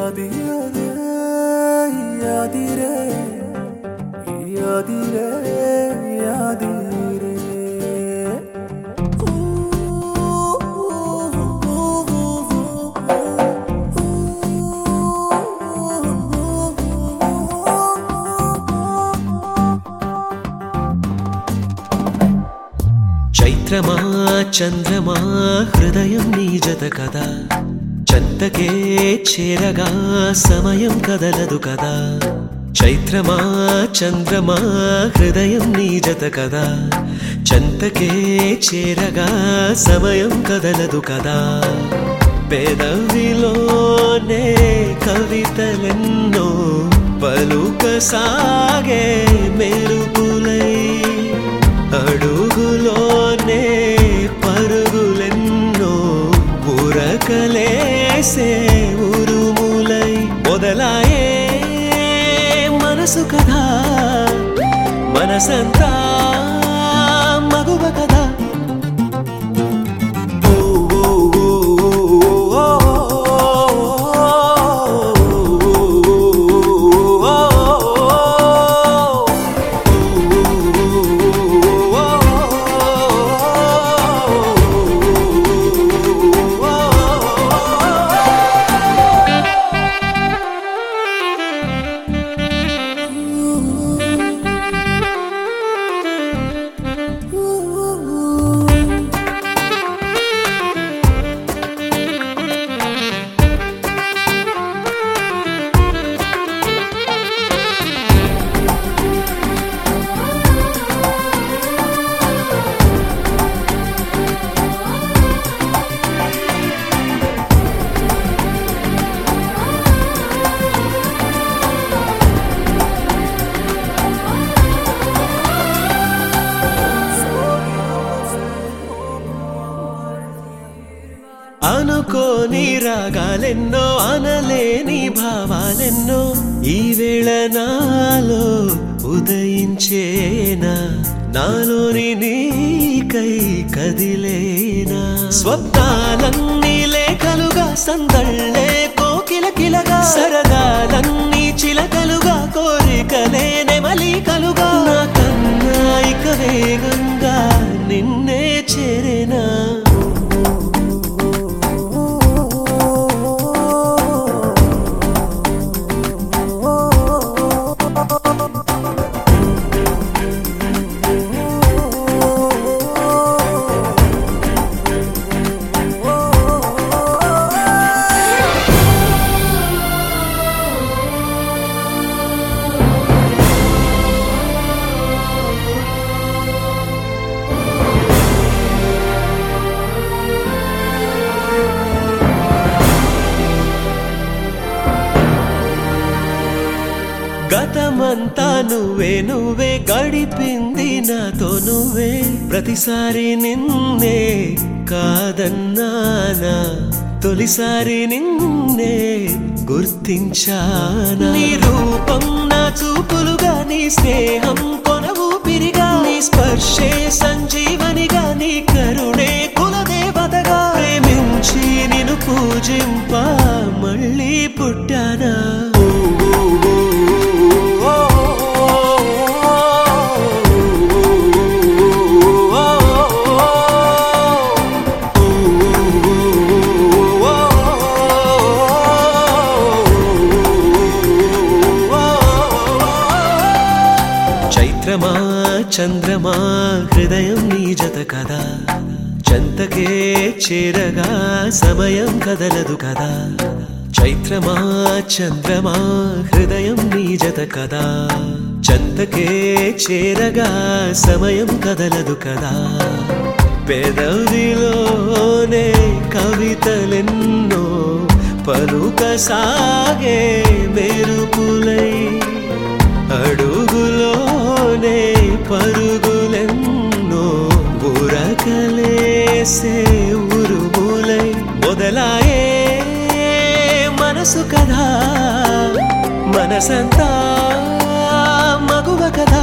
యాదిరే యాదిరే యాదిరే యాదిరే చైత్రమా చంద్రమా హృదయం నీ జత కదా చంతకే చేరగా సమయం కదలదు కదా చైత్రమా చంద్రమా హృదయం నీ జత కదా చంతకే చేరగా సమయం కదలదు కదా పెదవిలోనే కవితలెన్నో పలుక సాగే మెరుపులై అడుగులోనే పరుగులెన్నో ఉరకలేసే ఉరుములై మొదలాయే మనసు కదా మనసంతా మగువ కదా ఓ, ఓ, ఓ, ఓ, ఓ, ఓ. అనుకోని రాగాలెన్నో అనలేని భావాలెన్నో ఈ వేళ నాలో ఉదయించేనా నాలోని నీకై కదిలేనా స్వప్నాలన్నీ లేఖలుగా సందళ్ళే కోకిల కిలగా సరదాలన్నీ చిలకలుగా కోరికలే నెమలికలుగా నా కన్నా ఇక వేగంగా నిన్నే చేరేనా గతమంతా నువ్వే నువ్వే గడిపింది నాతో నువ్వే ప్రతిసారి నిన్నే కాదన్నానా తొలిసారి నిన్నే గుర్తించానా నీ రూపం నా చూపులుగా నీ స్నేహం కొన ఊపిరిగా నీ స్పర్శే సంజీవనిగా నీ కరుణే కులదేవతగా ప్రేమించి నిన్ను పూజింప మళ్ళీ పుట్టానా చైత్రమా చంద్రమా హృదయం నీ జత కదా చంతకే చేరగా సమయం కదలదు కదా చైత్రమా చంద్రమా హృదయం నీ జత కదా చంతకే చేరగా సమయం కదలదు కదా పెదవిలోనే కవితలెన్నో పలుక సాగే మెరుపులై అడుగులోనే పరుగులెన్నో ఉరకలేసే ఉరుములై మొదలాయే మనసు కదా మనసంతా మగువ కదా